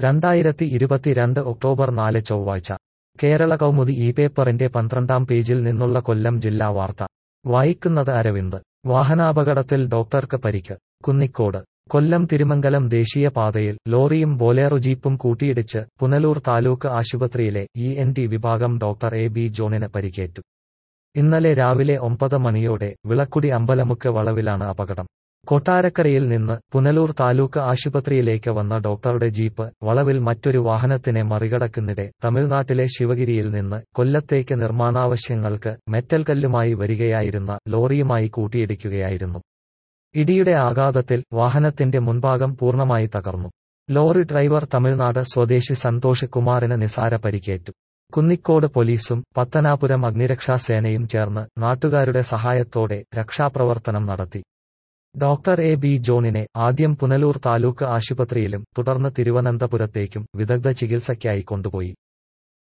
രണ്ടായിരത്തി ഇരുപത്തിരണ്ട് ഒക്ടോബർ നാല് ചൊവ്വാഴ്ച കേരള കൗമുദി ഈ പേപ്പറിന്റെ പന്ത്രണ്ടാം പേജിൽ നിന്നുള്ള കൊല്ലം ജില്ലാ വാർത്ത വായിക്കുന്നത് അരവിന്ദ് വാഹനാപകടത്തിൽ ഡോക്ടർക്ക് പരിക്ക് കുന്നിക്കോട് കൊല്ലം തിരുമംഗലം ദേശീയപാതയിൽ ലോറിയും ബോലേറോ ജീപ്പും കൂട്ടിയിടിച്ച് പുനലൂർ താലൂക്ക് ആശുപത്രിയിലെ ഇ എൻ ടി വിഭാഗം ഡോക്ടർ എ ബി ജോണിന് പരിക്കേറ്റു ഇന്നലെ രാവിലെ ഒമ്പത് മണിയോടെ വിളക്കുടി അമ്പലമുക്ക് വളവിലാണ് അപകടം കൊട്ടാരക്കരയിൽ നിന്ന് പുനലൂർ താലൂക്ക് ആശുപത്രിയിലേക്ക് വന്ന ഡോക്ടറുടെ ജീപ്പ് വളവിൽ മറ്റൊരു വാഹനത്തിനെ മറികടക്കുന്നിടെ തമിഴ്നാട്ടിലെ ശിവഗിരിയിൽ നിന്ന് കൊല്ലത്തേക്ക് നിർമ്മാണാവശ്യങ്ങൾക്ക് മെറ്റൽ കല്ലുമായി വരികയായിരുന്ന ലോറിയുമായി കൂട്ടിയിടിക്കുകയായിരുന്നു ഇടിയുടെ ആഘാതത്തിൽ വാഹനത്തിന്റെ മുൻഭാഗം പൂർണ്ണമായി തകർന്നു ലോറി ഡ്രൈവർ തമിഴ്നാട് സ്വദേശി സന്തോഷ് കുമാറിന് നിസാര പരിക്കേറ്റു കുന്നിക്കോട് പോലീസും പത്തനാപുരം അഗ്നിരക്ഷാസേനയും ചേർന്ന് നാട്ടുകാരുടെ സഹായത്തോടെ രക്ഷാപ്രവർത്തനം നടത്തി ഡോക്ടർ എ ബി ജോണിനെ ആദ്യം പുനലൂർ താലൂക്ക് ആശുപത്രിയിലും തുടർന്ന് തിരുവനന്തപുരത്തേക്കും വിദഗ്ധ ചികിത്സയ്ക്കായി കൊണ്ടുപോയി